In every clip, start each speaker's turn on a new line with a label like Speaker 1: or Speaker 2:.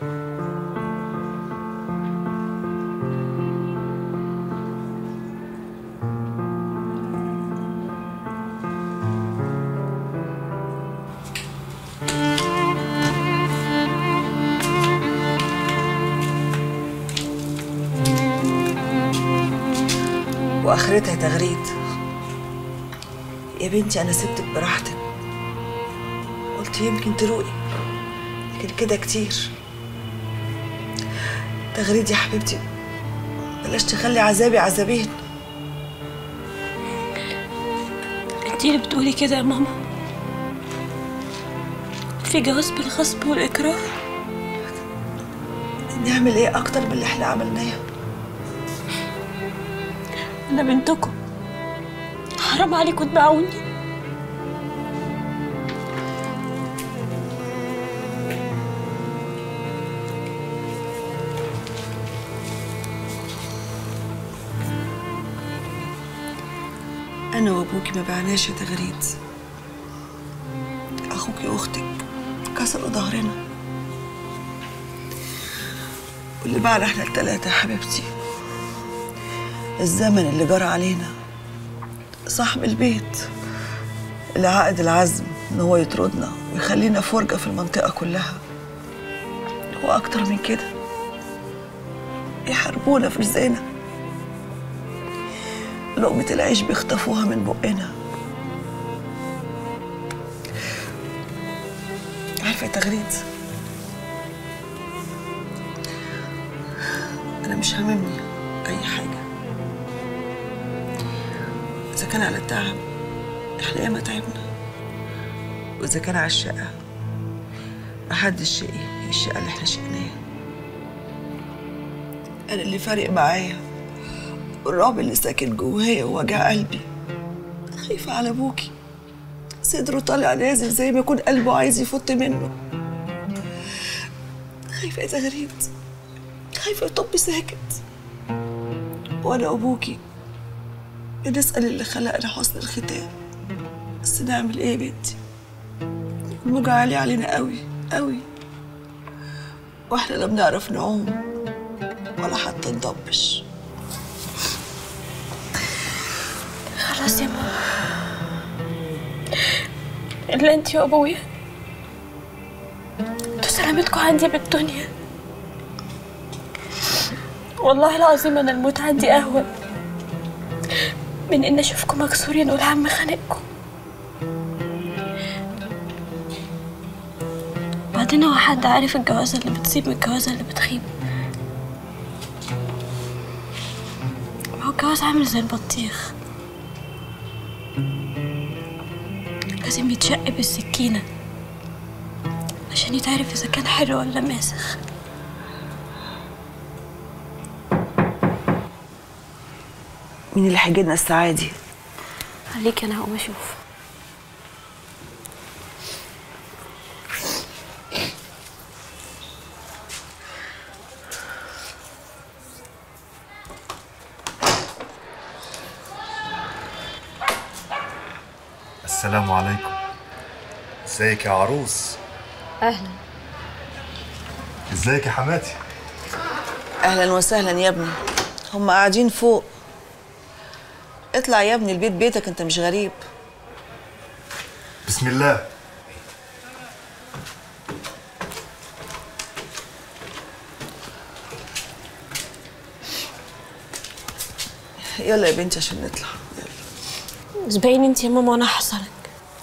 Speaker 1: واخرتها تغريد يا بنتي انا سبتك براحتك قلت يمكن تروقي لكن كده كتير تغريد يا حبيبتي بلاش تخلي عذابي عذابين
Speaker 2: انتي اللي بتقولي كده يا ماما في جواز بالغصب والإكراه
Speaker 1: نعمل ايه اكتر من اللي احنا عملناه
Speaker 2: أنا بنتكم حرام عليكم تباعوني
Speaker 1: انا وابوكي ما بعناش يا تغريد اخوكي واختك كسروا ظهرنا واللي بعنا احنا التلاتة يا حبيبتي الزمن اللي جرى علينا صاحب البيت اللي عقد العزم ان هو يطردنا ويخلينا فرجة في المنطقة كلها واكتر من كده يحاربونا في رزقنا لقمة العيش بيخطفوها من بقنا عارفة يا تغريد أنا مش هاممني أي حاجة إذا كان على التعب إحنا ياما تعبنا وإذا كان على الشقة محدش شقي هي الشقة اللي إحنا شقناها أنا اللي فارق معايا الرعب اللي ساكن جوايا ووجع قلبي خايفة على أبوكي صدره طالع نازل زي ما يكون قلبه عايز يفط منه خايفة يا تغريد خايفة يطب ساكت وأنا أبوكي بنسأل اللي خلقنا حسن الختام بس نعمل إيه يا بنتي الموجة عالية علينا قوي قوي واحنا لا بنعرف نعوم ولا حتى نضبش
Speaker 2: خلاص يا ماما إلا انتي وأبويا انتوا سلامتكم عندي بالدنيا والله العظيم أنا الموت عندي أهون من إن أشوفكم مكسورين والهم خانقكم بعدين هو حد عارف الجوازة اللي بتصيب من الجوازة اللي بتخيب ما هو الجواز عامل زي البطيخ لازم يتشق بالسكينة عشان يتعرف إذا كان حلو ولا ماسخ
Speaker 1: مين اللي هيجي لنا الساعة دي؟
Speaker 2: عليك أنا هقوم أشوف
Speaker 3: السلام عليكم ازيك يا عروس
Speaker 2: أهلا
Speaker 3: ازيك يا حماتي
Speaker 1: أهلا وسهلا يا ابني هم قاعدين فوق اطلع يا ابني البيت بيتك انت مش غريب
Speaker 3: بسم الله
Speaker 1: يلا يا بنتي عشان نطلع يلا
Speaker 2: اسبقيني انت يا ماما وانا هحصلك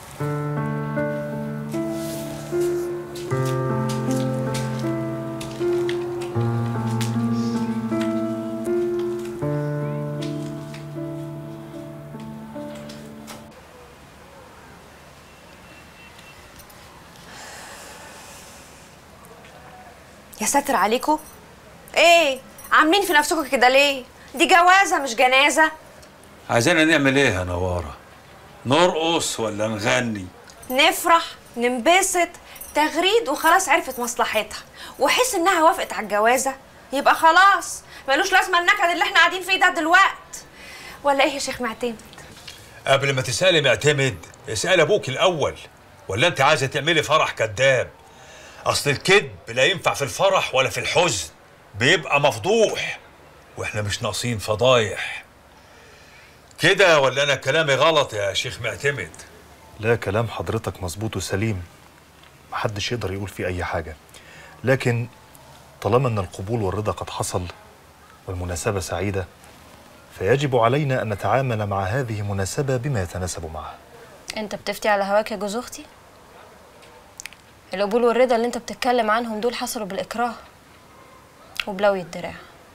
Speaker 4: يا ساتر عليكم ايه عاملين في نفسكم كده ليه دي جوازه مش جنازه
Speaker 5: عايزانا نعمل ايه يا نوارة نرقص ولا نغني
Speaker 4: نفرح ننبسط تغريد وخلاص عرفت مصلحتها وحس انها وافقت على الجوازه يبقى خلاص ملوش لازمه النكد اللي احنا قاعدين فيه ده دلوقت ولا ايه يا شيخ معتمد
Speaker 5: قبل ما تسألي معتمد اسأل ابوك الاول ولا انت عايزه تعملي فرح كذاب اصل الكذب لا ينفع في الفرح ولا في الحزن بيبقى مفضوح واحنا مش ناقصين فضايح كده ولا انا كلامي غلط يا شيخ معتمد
Speaker 3: لا كلام حضرتك مظبوط وسليم محدش يقدر يقول فيه أي حاجة لكن طالما أن القبول والرضا قد حصل والمناسبة سعيدة فيجب علينا أن نتعامل مع هذه المناسبة بما يتناسب معها
Speaker 2: انت بتفتي على هواك يا جوز اختي القبول والرضا اللي انت بتتكلم عنهم دول حصلوا بالاكراه وبلوي الدراع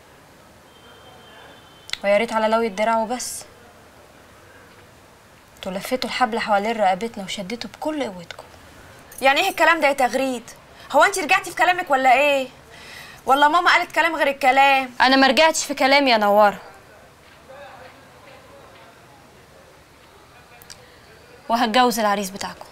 Speaker 2: ويا ريت على لوي الدراع وبس انتوا لفيتوا الحبل حوالين رقبتنا وشديتوا بكل قوتكم
Speaker 4: يعني ايه الكلام ده يا تغريد هو انت رجعتي في كلامك ولا ايه ولا ماما قالت كلام غير الكلام
Speaker 2: انا ما رجعتش في كلامي يا نواره وهتجوز العريس بتاعكم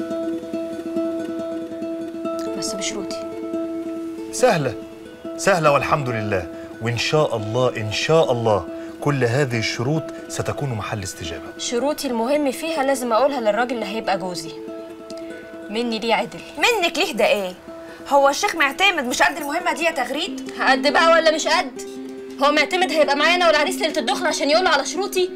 Speaker 2: بس بشروطي
Speaker 3: سهلة سهلة والحمد لله وإن شاء الله إن شاء الله كل هذه الشروط ستكون محل استجابة
Speaker 2: شروطي المهم فيها لازم اقولها للراجل اللي هيبقى جوزي مني ليه عدل
Speaker 4: منك ليه ده ايه هو الشيخ معتمد مش قد المهمه دي يا تغريد
Speaker 2: قد بقى ولا مش قد هو معتمد هيبقى معايا انا والعريس ليله الدخل عشان يقول على شروطي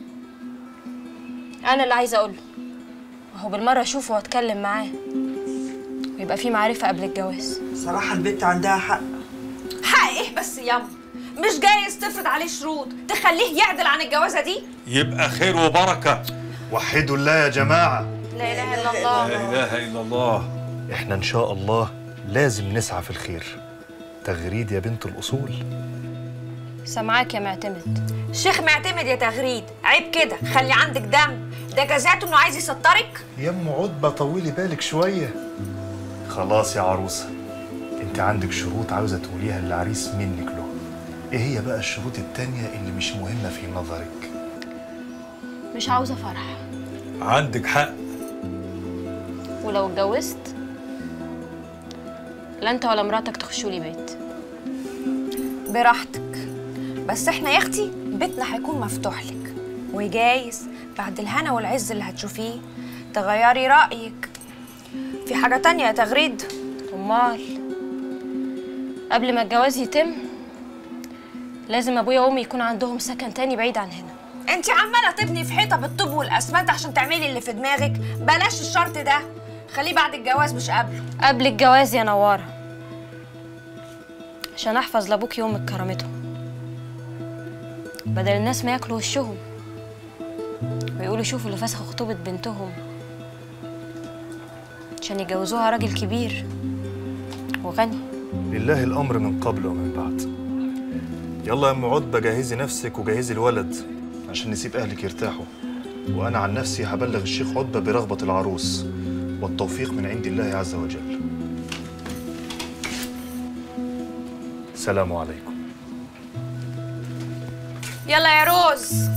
Speaker 2: انا اللي عايزه اقول له وهو بالمره اشوفه واتكلم معاه ويبقى في معرفه قبل الجواز
Speaker 1: صراحة البنت عندها حق
Speaker 4: حق ايه بس ياما مش جايز تفرض عليه شروط تخليه يعدل عن الجوازه دي
Speaker 5: يبقى خير وبركه
Speaker 3: وحدوا الله يا جماعة
Speaker 4: لا اله الا الله
Speaker 5: لا اله الا الله
Speaker 3: إحنا إن شاء الله لازم نسعى في الخير تغريد يا بنت الأصول
Speaker 2: سامعاك يا معتمد
Speaker 4: شيخ معتمد يا تغريد عيب كده خلي عندك دم ده جزاته انه عايز يسطرك
Speaker 3: يا ام عتبة طولي بالك شوية خلاص يا عروسة انت عندك شروط عاوزة تقوليها للعريس منك له ايه هي بقى الشروط التانية اللي مش مهمة في نظرك
Speaker 2: مش عاوزه فرح
Speaker 5: عندك حق
Speaker 2: ولو اتجوزت لا انت ولا مراتك تخشوا لي بيت
Speaker 4: براحتك بس احنا يا اختي بيتنا هيكون مفتوح لك وجايز بعد الهنا والعز اللي هتشوفيه تغيري رأيك في حاجة تانية يا تغريد
Speaker 2: امال قبل ما الجواز يتم لازم ابويا وامي يكون عندهم سكن تاني بعيد عن هنا
Speaker 4: انت عمالة تبني في حيطة بالطوب والأسمنت عشان تعملي اللي في دماغك بلاش الشرط ده خليه بعد الجواز مش قبله
Speaker 2: قبل الجواز يا نوارة عشان احفظ لابوك يومك كرامتهم بدل الناس ما ياكلوا وشهم ويقولوا شوفوا اللي فسخوا خطوبة بنتهم عشان يجوزوها راجل كبير وغني
Speaker 3: لله الامر من قبل ومن بعد يلا يا ام عتبة جهزي نفسك وجهزي الولد عشان نسيب اهلك يرتاحوا وانا عن نفسي هبلغ الشيخ عتبة برغبة العروس والتوفيق من عند الله عز وجل سلام عليكم
Speaker 4: يلا يا روز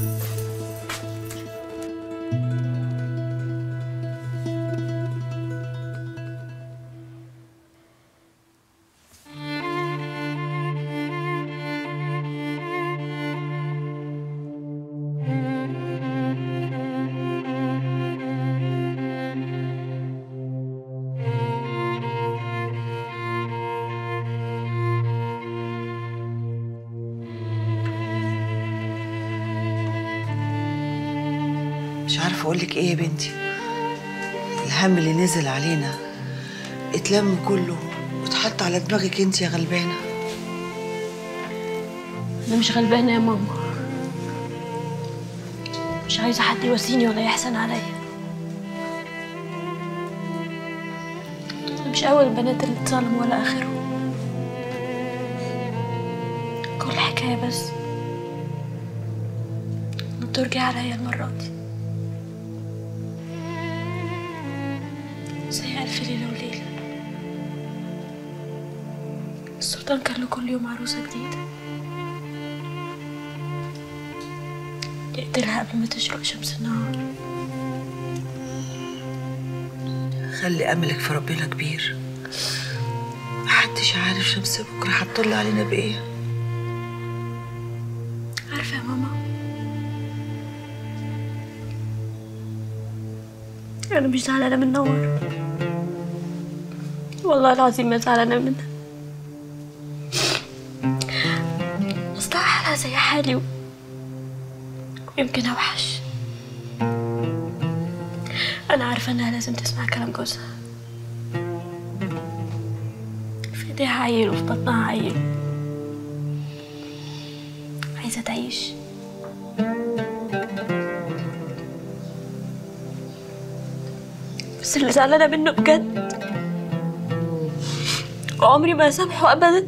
Speaker 1: مش عارفة أقول لك إيه يا بنتي الهم اللي نزل علينا اتلم كله واتحط على دماغك انت يا غلبانة
Speaker 2: انا مش غلبانة يا ماما مش عايزة حد يواسيني ولا يحسن عليا أنا مش أول البنات اللي اتظلموا ولا آخرهم كل حكاية بس إن ترجع عليا المرة دي زي ألف ليلة وليلة السلطان كان له كل يوم عروسة جديدة يقتلها قبل ما تشرق شمس النهار
Speaker 1: خلي أملك في ربنا كبير محدش عارف شمس بكرة هتطل علينا بإيه
Speaker 2: عارفة يا ماما أنا مش زعلانة من نور والله العظيم ما زعلانة منها أصلها حالها زي حالي و... ويمكن أوحش أنا عارفة إنها لازم تسمع كلام جوزها في إيديها عيل وفي بطنها عيل عايزة تعيش بس اللي زعلانة منه بجد وعمري ما أسامحه أبدا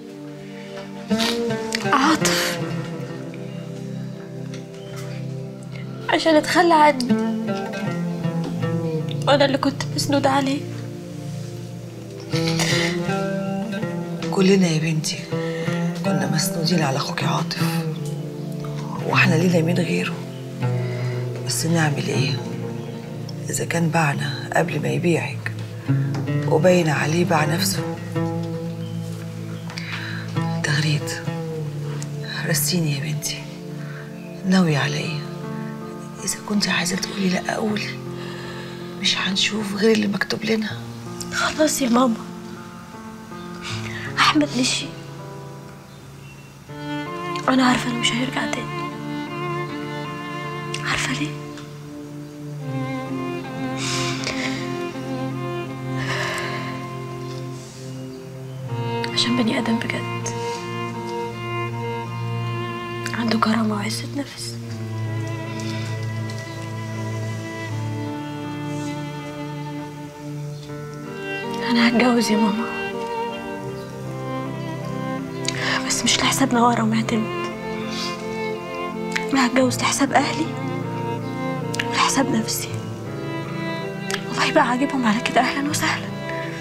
Speaker 2: عاطف عشان اتخلى عني وأنا اللي كنت مسنود عليه
Speaker 1: كلنا يا بنتي كنا مسنودين على اخوك عاطف واحنا لينا مين غيره بس نعمل ايه اذا كان باعنا قبل ما يبيعك وباين عليه باع نفسه تغريد رسيني يا بنتي ناوية على ايه اذا كنت عايزة تقولي لا قولي مش هنشوف غير اللي مكتوب لنا
Speaker 2: خلاص يا ماما أحمد مشي وأنا عارفة إنه مش هيرجع تاني عارفة ليه؟ عشان بني آدم بجد عنده كرامة وعزة نفس أنا هتجوز يا ماما بس مش لحساب نوارة ومعتمد أنا هتجوز لحساب أهلي ولحساب نفسي والله بقى عاجبهم على كده أهلا وسهلا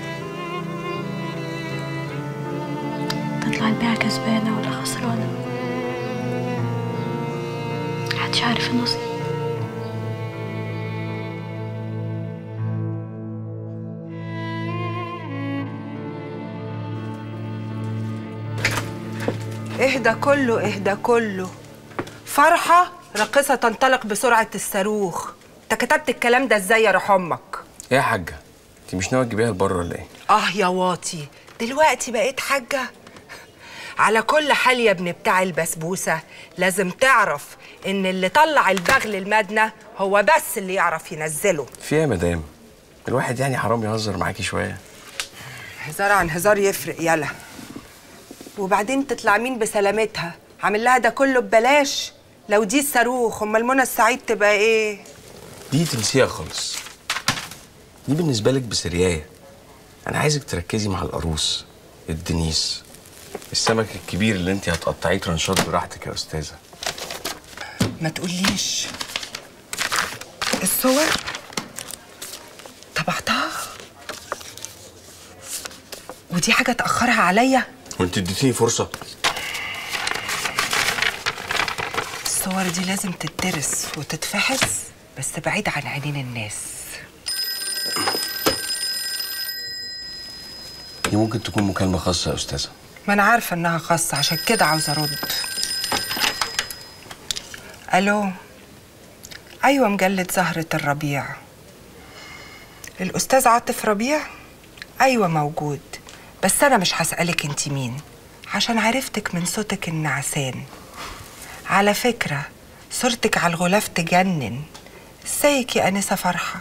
Speaker 2: تطلع البيعة كسبانة ولا خسرانة محدش عارف النصيب
Speaker 6: اهدى كله اهدى كله فرحة راقصة تنطلق بسرعة الصاروخ انت كتبت الكلام ده ازاي يا روح امك
Speaker 7: ايه يا حاجة انت مش ناوية تجيبيها لبره ولا ايه؟
Speaker 6: اه يا واطي دلوقتي بقيت حاجة على كل حال يا ابن بتاع البسبوسة لازم تعرف ان اللي طلع البغل المدنة هو بس اللي يعرف ينزله
Speaker 7: في ايه يا مدام؟ الواحد يعني حرام يهزر معاكي شوية
Speaker 6: هزار عن هزار يفرق يلا وبعدين تطلع مين بسلامتها عامل لها ده كله ببلاش لو دي الصاروخ امال منى السعيد تبقى ايه
Speaker 7: دي تنسيها خالص دي بالنسبة لك بسرياية أنا عايزك تركزي مع القاروص الدنيس السمك الكبير اللي انت هتقطعيه ترانشات براحتك يا أستاذة
Speaker 6: ما تقوليش الصور طبعتها ودي حاجة تأخرها عليا
Speaker 7: وانت اديتيني فرصة
Speaker 6: الصور دي لازم تتدرس وتتفحص بس بعيد عن عينين الناس
Speaker 7: دي ممكن تكون مكالمة خاصة يا أستاذة
Speaker 6: ما أنا عارفة إنها خاصة عشان كده عاوزة أرد ألو أيوة مجلة زهرة الربيع الأستاذ عاطف ربيع أيوة موجود بس أنا مش هسألك أنت مين عشان عرفتك من صوتك النعسان على فكرة صورتك على الغلاف تجنن ازيك يا أنسة فرحة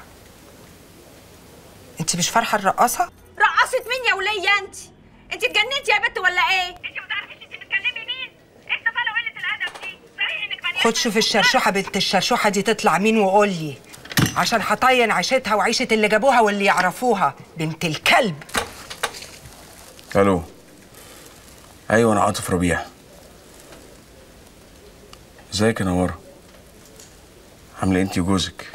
Speaker 6: أنت مش فرحة الرقاصة؟
Speaker 4: رقصت مين يا ولية انت انت اتجننتي يا بت ولا ايه انت ما تعرفيش انت بتكلمي مين ايه السفاله وقله الادب دي صحيح انك بني
Speaker 6: خد شوف الشرشوحة بنت الشرشوحة دي تطلع مين وقول لي عشان هطين عيشتها وعيشة اللي جابوها واللي يعرفوها بنت الكلب
Speaker 7: ألو أيوة أنا عاطف ربيع ازيك يا نوارة عاملة انتي وجوزك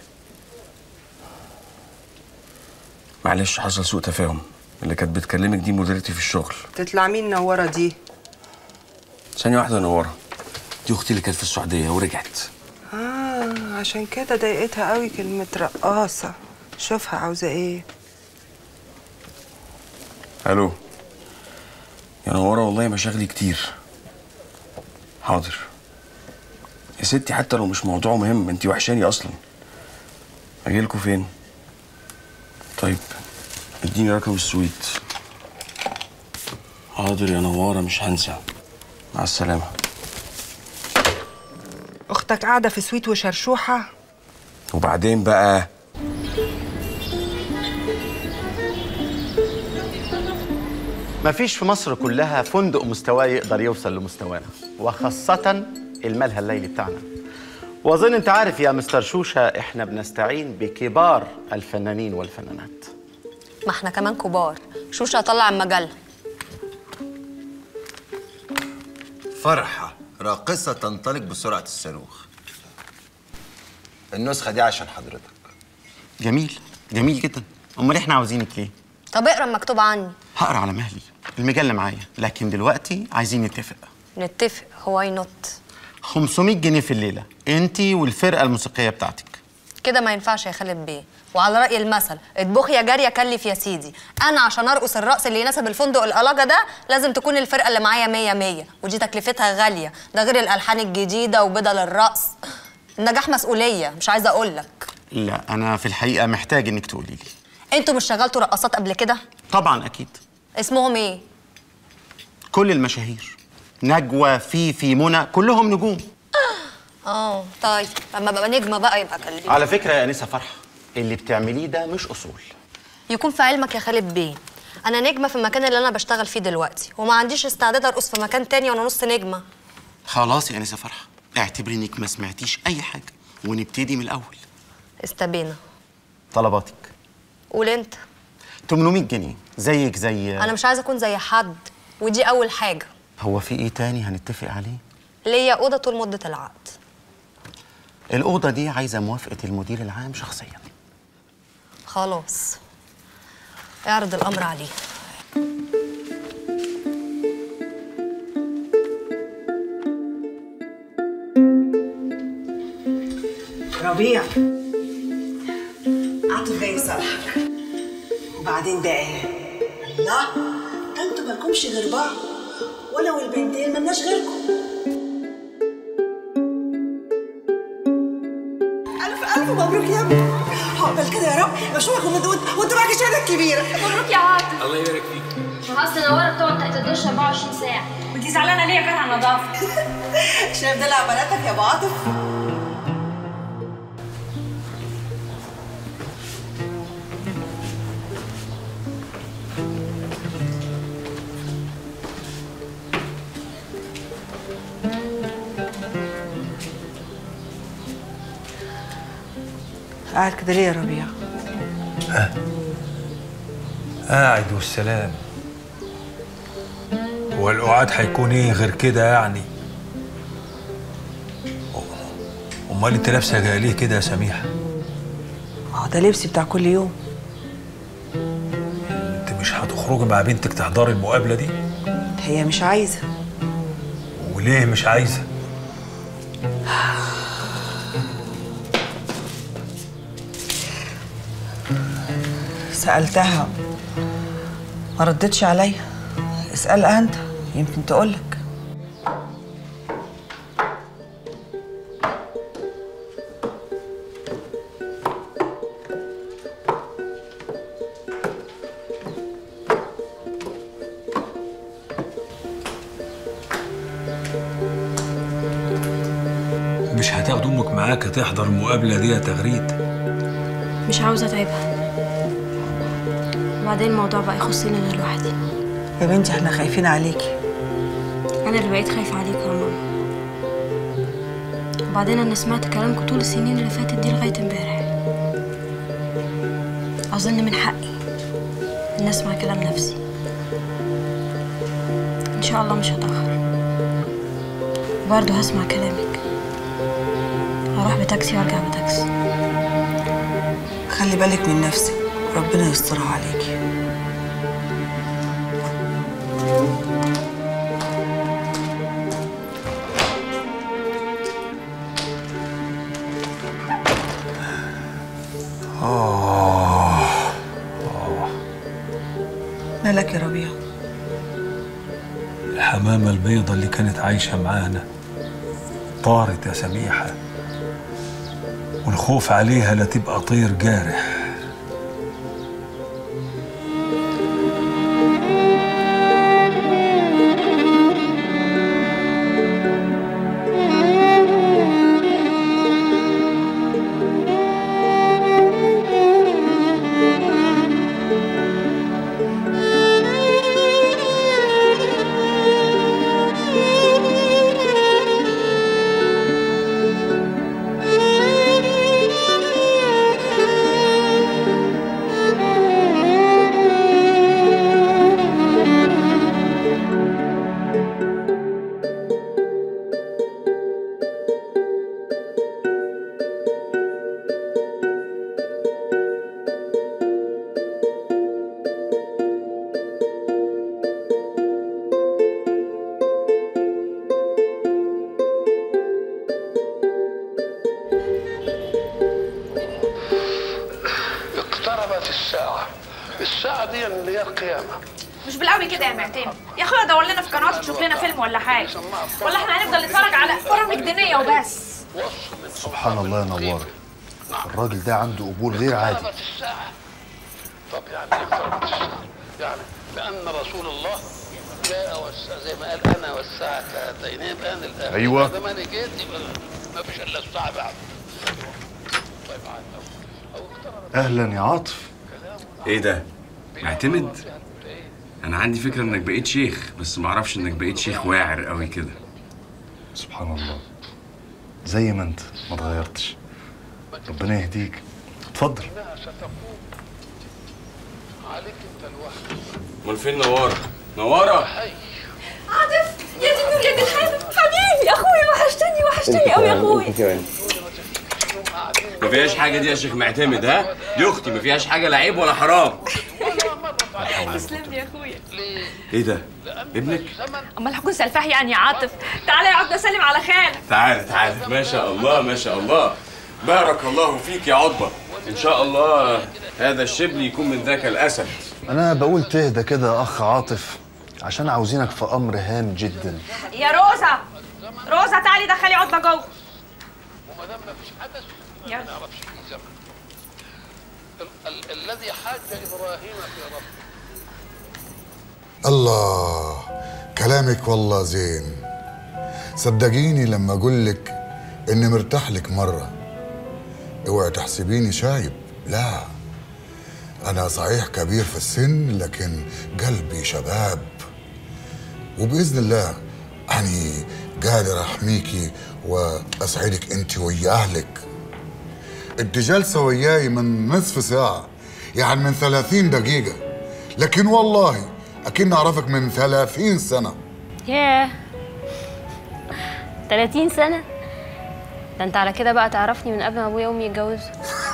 Speaker 7: معلش حصل سوء تفاهم اللي كانت بتكلمك دي مديرتي في الشغل
Speaker 6: تطلع مين نورة دي
Speaker 7: ثانية واحدة يا نوارة دي أختي اللي كانت في السعودية ورجعت
Speaker 6: آه عشان كده ضايقتها قوي كلمة رقاصة شوفها عاوزة ايه
Speaker 7: ألو يا نوارة والله مشاغلي كتير حاضر يا ستي حتى لو مش موضوع مهم انتي وحشاني أصلا أجيلكوا فين؟ طيب اديني رقم السويت حاضر يا نوارة مش هنسى مع السلامة
Speaker 6: اختك قاعده في سويت وشرشوحه
Speaker 7: وبعدين بقى
Speaker 8: مفيش في مصر كلها فندق مستواه يقدر يوصل لمستوانا وخاصة الملهى الليلي بتاعنا وأظن أنت عارف يا مستر شوشة إحنا بنستعين بكبار الفنانين والفنانات
Speaker 9: ما احنا كمان كبار شوشة طلع المجلة
Speaker 10: فرحة راقصة تنطلق بسرعة الصاروخ النسخة دي عشان حضرتك
Speaker 8: جميل جميل جدا أمال إحنا عاوزينك ليه؟
Speaker 9: طب اقرا المكتوب عني
Speaker 8: هقرا على مهلي المجلة معايا لكن دلوقتي عايزين نتفق
Speaker 9: نتفق هواي نوت
Speaker 8: 500 جنيه في الليلة أنت والفرقة الموسيقية بتاعتك
Speaker 9: كده ما ينفعش يا خالد بيه وعلى رأي المثل اطبخ يا جارية كلف يا سيدي انا عشان ارقص الرقص اللي يناسب الفندق القلاجة ده لازم تكون الفرقة اللي معايا مية مية ودي تكلفتها غالية ده غير الالحان الجديدة وبدل الرقص النجاح مسؤولية مش عايزة اقولك
Speaker 8: لا أنا في الحقيقة محتاج إنك تقولي لي
Speaker 9: انتوا مش شغلتوا رقصات قبل كده
Speaker 8: طبعا أكيد
Speaker 9: اسمهم ايه
Speaker 8: كل المشاهير نجوى فيفي منى كلهم نجوم
Speaker 9: اه طيب لما ببقى نجمة بقى يبقى كلمني
Speaker 8: على فكرة يا أنسة فرحة اللي بتعمليه ده مش أصول
Speaker 9: يكون في علمك يا خالد بيه انا نجمه في المكان اللي انا بشتغل فيه دلوقتي وما عنديش استعداد ارقص في مكان تاني وانا نص نجمه
Speaker 8: خلاص يا أنسة فرحة اعتبري إنك ما سمعتيش أي حاجة ونبتدي من الأول
Speaker 9: استبينا
Speaker 8: طلباتك
Speaker 9: قول انت
Speaker 8: 800 جنيه زيك زي
Speaker 9: انا مش عايزه اكون زي حد ودي اول حاجه
Speaker 8: هو في إيه تاني هنتفق عليه؟
Speaker 9: ليا اوضه طول مده العقد
Speaker 8: الأوضة دي عايزة موافقة المدير العام شخصيا
Speaker 9: خلاص اعرض الامر عليه
Speaker 1: ربيع عاطف جاي يصالحك وبعدين ده ايه؟ الله ده انتوا مالكمش غير بعض وانا والبنتين مالناش غيركم الف الف مبروك يا ابني عقبال كده يا رب مشروعكم مدود وانتوا معاك الشهاده الكبيره
Speaker 11: مبروك يا عاطف
Speaker 7: الله يبارك فيك
Speaker 11: اصل نوارة بتقعد تحت الدش 24 ساعة
Speaker 4: ودي زعلانه ليه غير على النظافه
Speaker 1: شايف دلع بناتك يا ابو عاطف قاعد كده ليه يا ربيع؟
Speaker 5: قاعد والسلام هو القعاد هيكون ايه غير كده يعني امال انت لابسه ليه كده يا سميحه
Speaker 1: ما هو ده لبسي بتاع كل يوم
Speaker 5: انت مش هتخرجي مع بنتك تحضري المقابله دي
Speaker 1: هي مش عايزه
Speaker 5: وليه مش عايزه
Speaker 1: سألتها ما ردتش عليا اسألها انت يمكن تقولك
Speaker 5: مش هتاخد امك معاك تحضر المقابله دي يا تغريد
Speaker 2: مش عاوزة أتعبها وبعدين الموضوع بقى يخصني أنا لوحدي
Speaker 1: يا بنتي احنا خايفين عليكي
Speaker 2: أنا اللي بقيت خايفة عليكم يا ماما وبعدين أنا سمعت كلامكم طول السنين اللي فاتت دي لغاية امبارح أظن من حقي إن أسمع كلام نفسي إن شاء الله مش هتأخر برضه هسمع كلامك هروح بتاكسي وارجع بتاكسي
Speaker 1: خلي بالك من نفسك ربنا يسترها عليكي مالك يا ربيع
Speaker 5: الحمامه البيضة اللي كانت عايشه معانا طارت يا سميحه والخوف عليها لا تبقى طير جارح
Speaker 12: الساعة دي اللي هي القيامة
Speaker 4: مش بالقوي كده يا معتمد يا اخويا دور لنا في قنوات تشوف لنا فيلم ولا حاجه ولا احنا هنفضل نتفرج على برامج دينيه وبس
Speaker 3: سبحان الله يا نوار الراجل ده عنده قبول غير عادي
Speaker 12: اقتربت الساعة طب يعني اقتربت الساعة يعني لأن رسول الله جاء والساعة زي ما قال أنا والساعة كهاتين يبقى أنا الآن
Speaker 3: أيوة.
Speaker 12: ما دام أنا جيت يبقى ما فيش إلا الساعة بعد طيب عاد أو اقتربت
Speaker 3: اهلا يا عاطف
Speaker 7: ايه ده؟ معتمد؟ انا عندي فكره انك بقيت شيخ بس ما اعرفش انك بقيت شيخ واعر قوي كده
Speaker 3: سبحان الله زي ما انت ما اتغيرتش ربنا يهديك اتفضل
Speaker 12: عليك أنت لوحدك
Speaker 7: امال فين نواره؟ نواره
Speaker 4: عاطف يا دي النور يا دي الحلو حبيبي يا اخويا وحشتني وحشتني قوي يا اخويا
Speaker 7: كمان ما فيهاش حاجه دي يا شيخ معتمد ها؟ دي اختي ما فيهاش حاجه لا عيب ولا حرام
Speaker 4: تسلم لي يا اخويا
Speaker 7: ايه ده؟ ابنك؟
Speaker 4: امال هكون سلفاح يعني يا عاطف تعالى يقعد نسلم على خالك
Speaker 7: تعالى تعالى ما شاء الله ما شاء الله بارك الله فيك يا عضبة إن شاء الله هذا الشبل يكون من ذاك الأسد
Speaker 3: انا بقول تهدى كده يا اخ عاطف عشان عاوزينك في امر هام جدا
Speaker 4: يا روزا روزا تعالي دخلي عطله جوه
Speaker 12: وما دام ما فيش حدث
Speaker 4: يلا.
Speaker 12: ما نعرفش فيه زمن ال- ال- الذي حاج إبراهيم في ربه
Speaker 13: الله كلامك والله زين صدقيني لما اقول لك اني مرتاح لك مره اوعي تحسبيني شايب لا انا صحيح كبير في السن لكن قلبي شباب وباذن الله يعني قادر احميكي واسعدك انت ويا اهلك انت جالسه وياي من نصف ساعه يعني من ثلاثين دقيقه لكن والله اكن اعرفك من ثلاثين سنه
Speaker 11: ياه 30 سنة ده انت على كده بقى تعرفني من قبل ما ابويا وامي يتجوزوا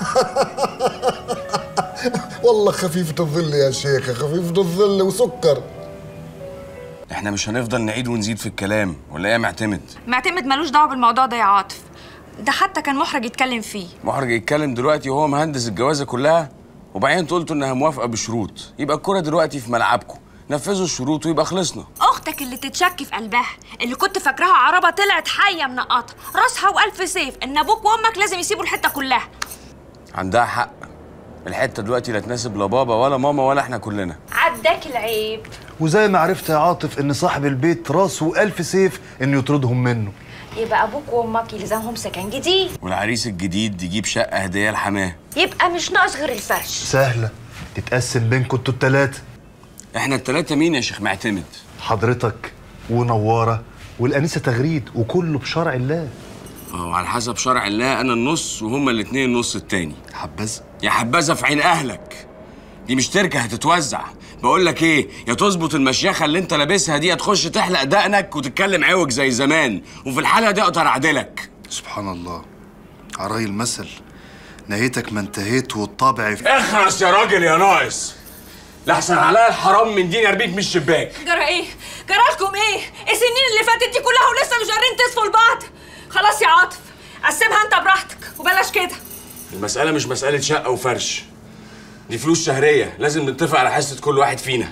Speaker 13: والله خفيفه الظل يا شيخه خفيفه الظل وسكر
Speaker 7: إحنا مش هنفضل نعيد ونزيد في الكلام ولا إيه يا معتمد؟
Speaker 4: معتمد ملوش دعوه بالموضوع ده يا عاطف ده حتى كان محرج يتكلم فيه
Speaker 7: محرج يتكلم دلوقتي وهو مهندس الجوازة كلها وبعدين قلتوا إنها موافقة بشروط يبقى الكرة دلوقتي في ملعبكم نفذوا الشروط ويبقى خلصنا
Speaker 4: اختك اللي تتشك في قلبها اللي كنت فاكراها عربه طلعت حيه منقطه راسها والف سيف ان ابوك وامك لازم يسيبوا الحته كلها
Speaker 7: عندها حق الحتة دلوقتي لا تناسب لا بابا ولا ماما ولا إحنا كلنا
Speaker 4: عداك العيب
Speaker 3: وزي ما عرفت يا عاطف ان صاحب البيت راسه ألف سيف انه يطردهم منه
Speaker 4: يبقى ابوك وامك يلزمهم سكن جديد
Speaker 7: والعريس الجديد يجيب شقة هدية لحماه
Speaker 4: يبقى مش ناقص غير الفرش
Speaker 3: سهلة تتقسم بينكم انتوا التلاتة
Speaker 7: إحنا التلاتة مين يا شيخ معتمد؟
Speaker 3: حضرتك ونوارة والأنسة تغريد وكله بشرع الله
Speaker 7: اه على حسب شرع الله انا النص وهما الاتنين النص التاني
Speaker 3: حبذا
Speaker 7: يا حبذا في عين اهلك دي مش تركه هتتوزع بقول لك ايه يا تظبط المشيخه اللي انت لابسها دي يا تخش تحلق دقنك وتتكلم عوج زي زمان وفي الحاله دي اقدر اعدلك
Speaker 3: سبحان الله عراي المثل نهيتك ما انتهيت والطبع في
Speaker 7: اخرس يا راجل يا ناقص لحسن عليا الحرام من دين اربيك من الشباك
Speaker 4: جرى ايه جرى لكم ايه السنين اللي فاتت دي كلها ولسه مش قادرين تصفوا لبعض خلاص يا عاطف قسمها انت براحتك وبلاش كده
Speaker 7: المساله مش مساله شقه وفرش دي فلوس شهريه لازم نتفق على حصه كل واحد فينا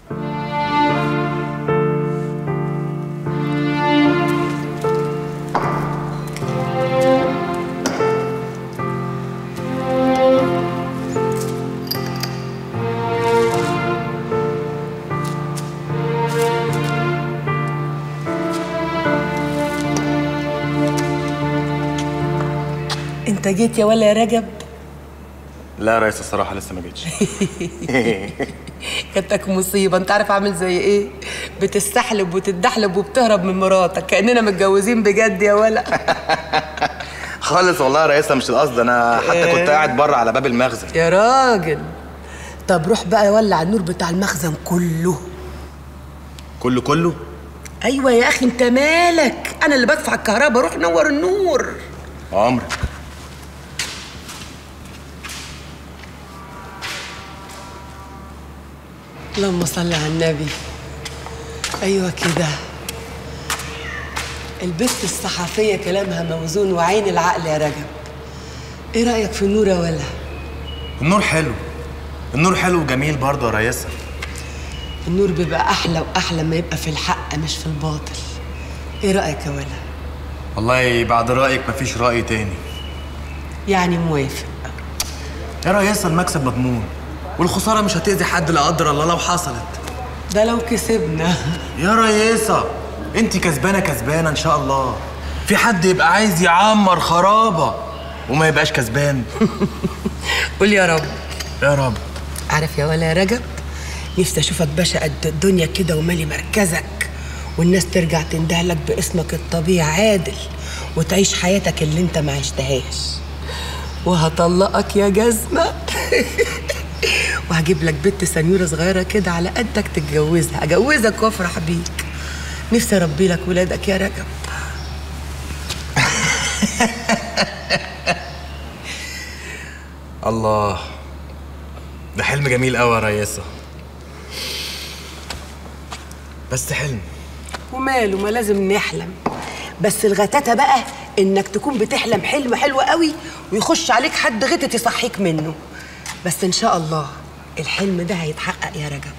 Speaker 14: انت جيت يا ولا يا رجب
Speaker 15: لا يا ريس الصراحة لسه ما جيتش
Speaker 14: جاتك مصيبه انت عارف عامل زي ايه بتستحلب وتتدحلب وبتهرب من مراتك كاننا متجوزين بجد يا ولا
Speaker 15: خالص والله يا ريس مش القصد انا حتى كنت قاعد بره على باب المخزن
Speaker 14: يا راجل طب روح بقى ولع النور بتاع المخزن كله
Speaker 15: كله كله
Speaker 14: ايوه يا اخي انت مالك انا اللي بدفع الكهرباء روح نور النور
Speaker 15: عمرك
Speaker 14: اللهم صل على النبي ايوه كده البت الصحفيه كلامها موزون وعين العقل يا رجب ايه رايك في النور يا ولا
Speaker 15: النور حلو النور حلو وجميل برضه يا ريسة
Speaker 14: النور بيبقى احلى واحلى ما يبقى في الحق مش في الباطل ايه رايك يا ولا
Speaker 15: والله بعد رأيك مفيش رأي تاني
Speaker 14: يعني موافق
Speaker 15: يا ريسة المكسب مضمون والخسارة مش هتأذي حد لا قدر الله لو حصلت
Speaker 14: ده لو كسبنا
Speaker 15: يا ريسة انت كسبانة كسبانة ان شاء الله في حد يبقى عايز يعمر خرابة وما يبقاش كسبان
Speaker 14: قول يا رب
Speaker 15: يا رب
Speaker 14: عارف يا ولا يا رجب نفسي اشوفك باشا قد الدنيا كده ومالي مركزك والناس ترجع تندهلك باسمك الطبيعي عادل وتعيش حياتك اللي انت ما عشتهاش وهطلقك يا جزمة وهجيب لك بنت سنيورة صغيرة كده على قدك تتجوزها اجوزك وافرح بيك نفسي اربي لك ولادك يا رجب
Speaker 15: الله ده حلم جميل قوي يا ريسة بس حلم
Speaker 14: وماله ما لازم نحلم بس الغتاتة بقى انك تكون بتحلم حلم حلو قوي ويخش عليك حد غتت يصحيك منه بس ان شاء الله الحلم ده هيتحقق يا رجب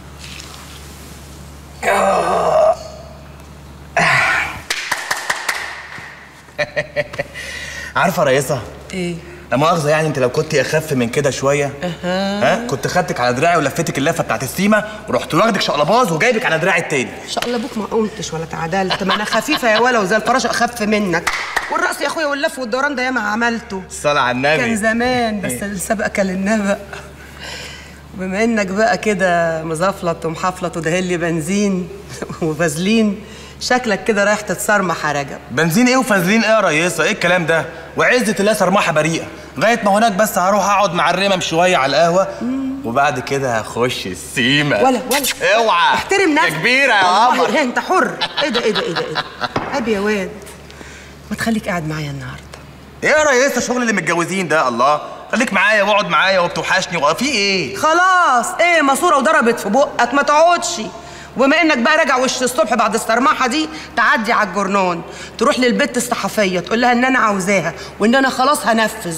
Speaker 15: عارفة يا ريسة
Speaker 14: ايه
Speaker 15: لا مؤاخذة يعني انت لو كنت اخف من كده شوية ها كنت خدتك على دراعي ولفتك اللفة بتاعت السيمة ورحت واخدك شقلباز وجايبك على دراعي التاني
Speaker 14: ان شاء الله ابوك ما قمتش ولا تعدلت ما انا خفيفه يا ولا وزي الفراشه اخف منك والرقص يا اخويا واللف والدوران ده ياما عملته
Speaker 15: الصلاة على النبي
Speaker 14: كان زمان بس
Speaker 15: إيه.
Speaker 14: السبق للنبأ بما انك بقى كده مزفلط ومحفلط ودهل لي بنزين وفازلين شكلك كده رايح تتصرمح يا رجب
Speaker 15: بنزين ايه وفازلين ايه يا ريسة ايه الكلام ده وعزة الله صرمحة بريئة لغاية ما هناك بس هروح اقعد مع الرمم شوية على القهوة وبعد كده هخش السيمة
Speaker 14: ولا ولا
Speaker 15: اوعى
Speaker 14: احترم نفسك
Speaker 15: يا كبيرة يا
Speaker 14: والله
Speaker 15: قمر
Speaker 14: إيه انت حر ايه ده ايه ده ايه ده ايه ده عيب يا واد ما تخليك قاعد معايا النهارده
Speaker 15: ايه يا ريسة الشغل اللي متجوزين ده الله خليك معايا واقعد معايا وبتوحشني وفي ايه
Speaker 14: خلاص ايه ماسوره وضربت في بقك ما تقعدش وبما انك بقى راجع وش الصبح بعد الصرمحه دي تعدي على الجرنان تروح للبت الصحفيه تقول لها ان انا عاوزاها وان انا خلاص هنفذ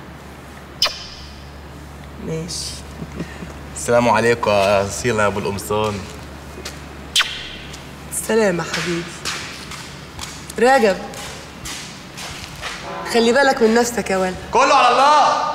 Speaker 14: ماشي
Speaker 15: السلام عليكم يا سيلا يا ابو القمصان
Speaker 14: سلام يا حبيبي راجب خلي بالك من نفسك يا ولد
Speaker 15: كله على الله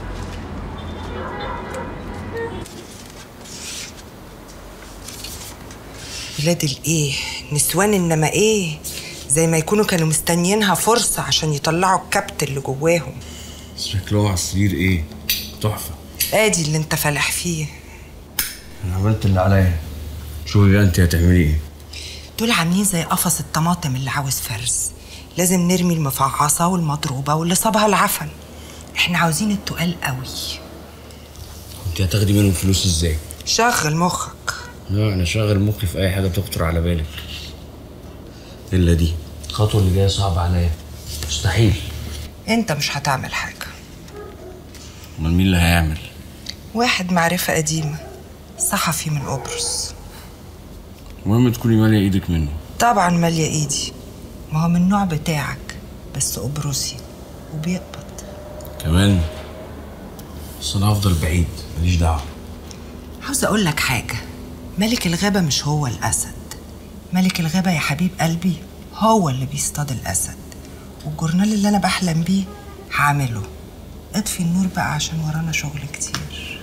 Speaker 6: ولاد الايه نسوان انما ايه زي ما يكونوا كانوا مستنيينها فرصة عشان يطلعوا الكبت اللي جواهم
Speaker 7: شكله على السرير ايه تحفه
Speaker 6: ادي اللي انت فالح فيه
Speaker 7: انا عملت اللي عليا شوفي بقى انت هتعملي ايه
Speaker 6: دول عاملين زي قفص الطماطم اللي عاوز فرز لازم نرمي المفعصة والمضروبة واللي صابها العفن احنا عاوزين التقال قوي
Speaker 7: انت هتاخدي منهم فلوس ازاي
Speaker 6: شغل مخك
Speaker 7: لا انا شاغل مخي في اي حاجه تخطر على بالك الا دي الخطوه اللي جايه صعبه عليا مستحيل
Speaker 6: انت مش هتعمل حاجة
Speaker 7: امال مين اللي هيعمل
Speaker 6: واحد معرفة قديمة صحفي من قبرص
Speaker 7: المهم تكوني ماليه ايدك منه
Speaker 6: طبعا مالية ايدي ما هو من النوع بتاعك بس قبرصي وبيقبض
Speaker 7: كمان بس انا هفضل بعيد ماليش دعوه
Speaker 6: عاوز اقول لك حاجة ملك الغابة مش هو الأسد ملك الغابة يا حبيب قلبي هو اللي بيصطاد الأسد والجورنال اللي أنا بحلم بيه هعمله اطفي النور بقى عشان ورانا شغل كتير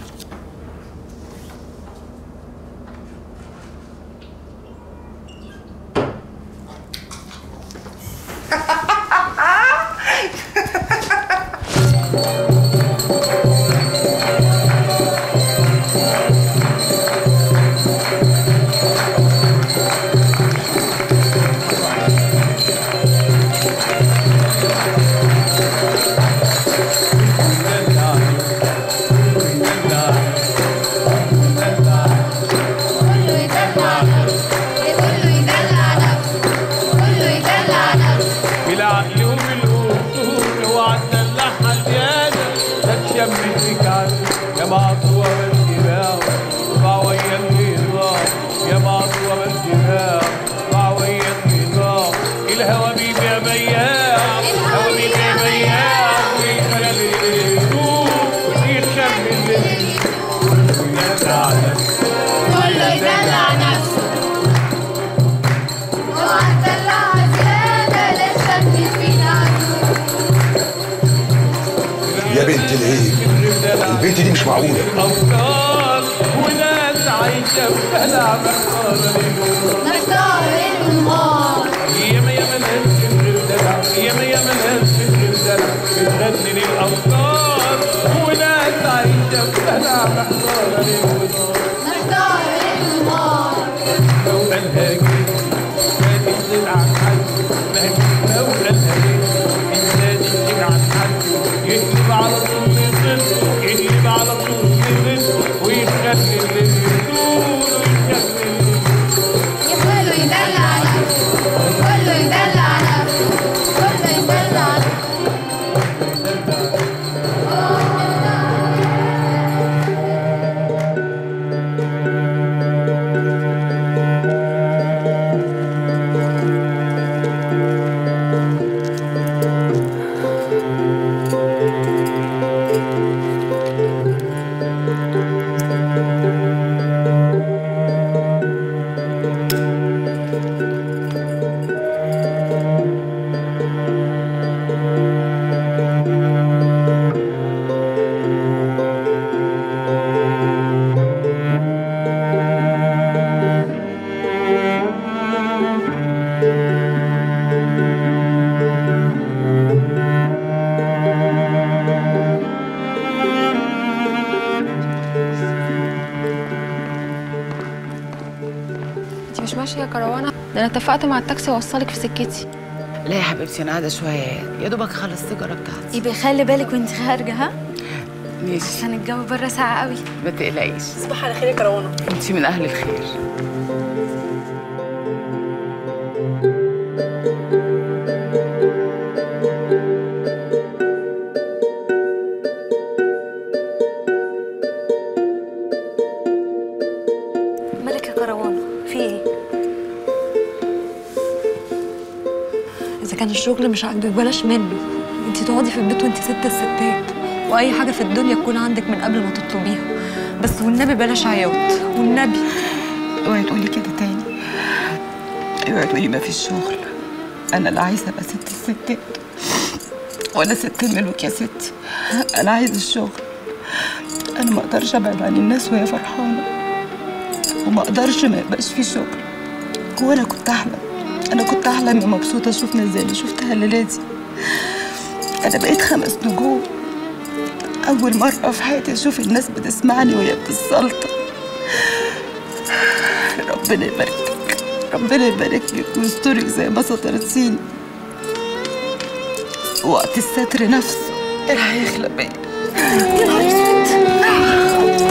Speaker 16: ايه البنت دي مش معقوله
Speaker 17: أفكار وناس عايشة في دلع
Speaker 18: محتار المار
Speaker 17: ياما ياما ناس من غير دلع ياما ياما ناس من غير دلع بتغني للأفكار وناس عايشة في دلع محتارة للوزار
Speaker 18: محتار المار
Speaker 17: لو قالها جيت كانت تزعل حد لكن لو قالها جيت إنسان يجيب عن حد يقلب على طول يضل يقلب على طول يضل ويخلي اللي يدور ويخلي
Speaker 18: كله يدلع نفسه كله يدلع نفسه كله يدلع نفسه
Speaker 19: انت مش ماشيه يا كروانه ده انا اتفقت مع التاكسي اوصلك في سكتي
Speaker 20: لا يا حبيبتي انا قاعده شويه يا دوبك اخلص السيجاره بتاعتي
Speaker 19: يبقى خلي بالك وانت خارجه ها
Speaker 20: ماشي
Speaker 19: عشان الجو بره ساقع قوي
Speaker 20: ما تقلقيش
Speaker 19: صباح على خير يا كروانه
Speaker 20: انت من اهل الخير
Speaker 2: مالك يا كروانة في ايه؟ إذا كان الشغل مش عاجبك بلاش منه انت تقعدي في البيت وانت ست الستات وأي حاجة في الدنيا تكون عندك من قبل ما تطلبيها بس والنبي بلاش عياط والنبي
Speaker 20: اوعي تقولي كده تاني اوعي تقولي ما فيش شغل انا لا عايزه ابقى ست الستات ولا ست الملوك يا ستي انا عايزه الشغل انا ما اقدرش ابعد عن الناس وهي فرحانه وما اقدرش ما يبقاش في شغل هو انا كنت احلم انا كنت احلم اني مبسوطه اشوف ناس زي اللي شفتها الليله دي انا بقيت خمس نجوم اول مره في حياتي اشوف الناس بتسمعني وهي بتسلطن ربنا يبارك لك ربنا يبارك لك ويسترك زي ما سترتيني وقت الستر نفسه ايه اللي هيخلق بيا
Speaker 2: يا نهار اسود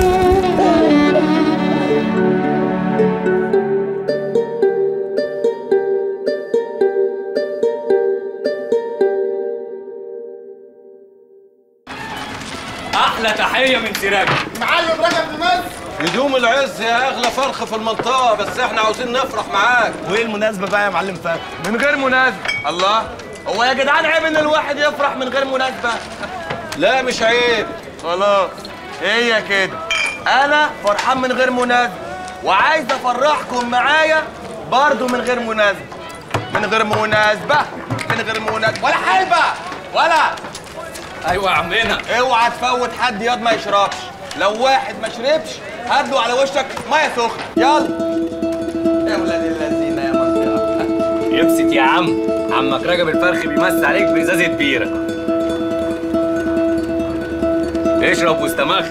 Speaker 21: احلى تحيه من سراج
Speaker 22: معلم رجب المس
Speaker 23: هدوم العز يا اغلى فرخ في المنطقه بس احنا عاوزين نفرح معاك
Speaker 15: وايه المناسبه بقى يا معلم فهد من غير مناسبه الله هو يا جدعان عيب ان الواحد يفرح من غير مناسبه
Speaker 23: لا مش عيب
Speaker 15: خلاص هي كده انا فرحان من غير مناسبه وعايز افرحكم معايا برضو من غير مناسبه من غير مناسبه من غير مناسبه ولا حلبه ولا
Speaker 21: ايوه يا عمنا
Speaker 15: اوعى تفوت حد ياض ما يشربش لو واحد ما شربش هدله على وشك ميه سخنه يلا يا ولاد اللذينه يا منطقه
Speaker 21: يبسط يا عم عمك رجب الفرخ بيمس عليك بإزازة بيرة اشرب واستمخ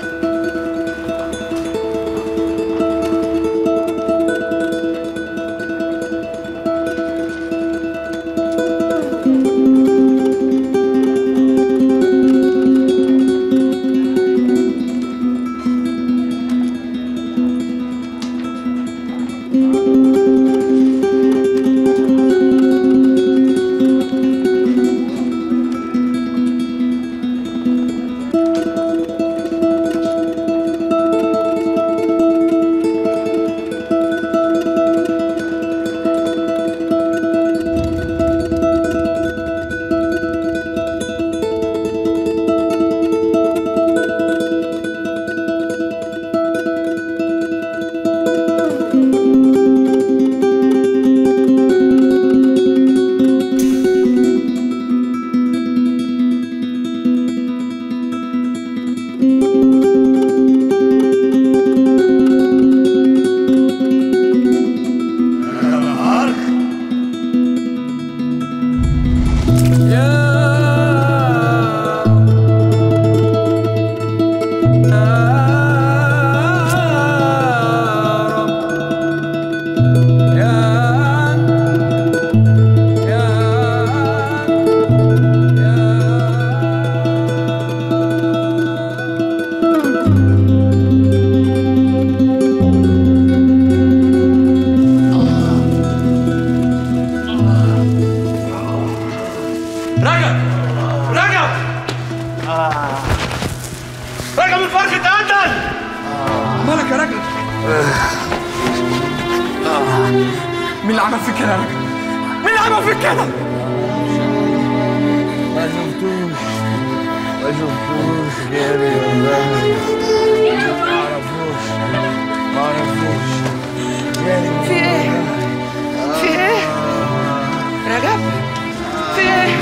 Speaker 17: مين اللي عمل فيك كده يا راجل؟ مين اللي عمل فيك كده؟
Speaker 8: ما شفتوش ما شفتوش غيري والله ما اعرفوش ما اعرفوش غيري
Speaker 14: في ايه؟ في ايه؟ رجب في ايه؟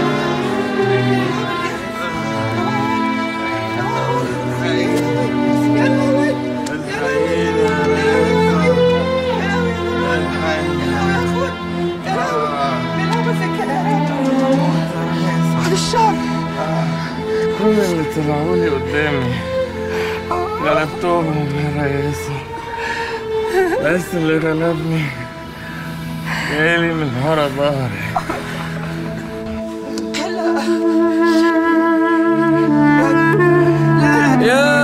Speaker 14: بعد الشر
Speaker 8: كل اللي طلعوا لي قدامي غلبتهم يا رئيسة بس اللي غلبني جايلي من ورا ظهري يا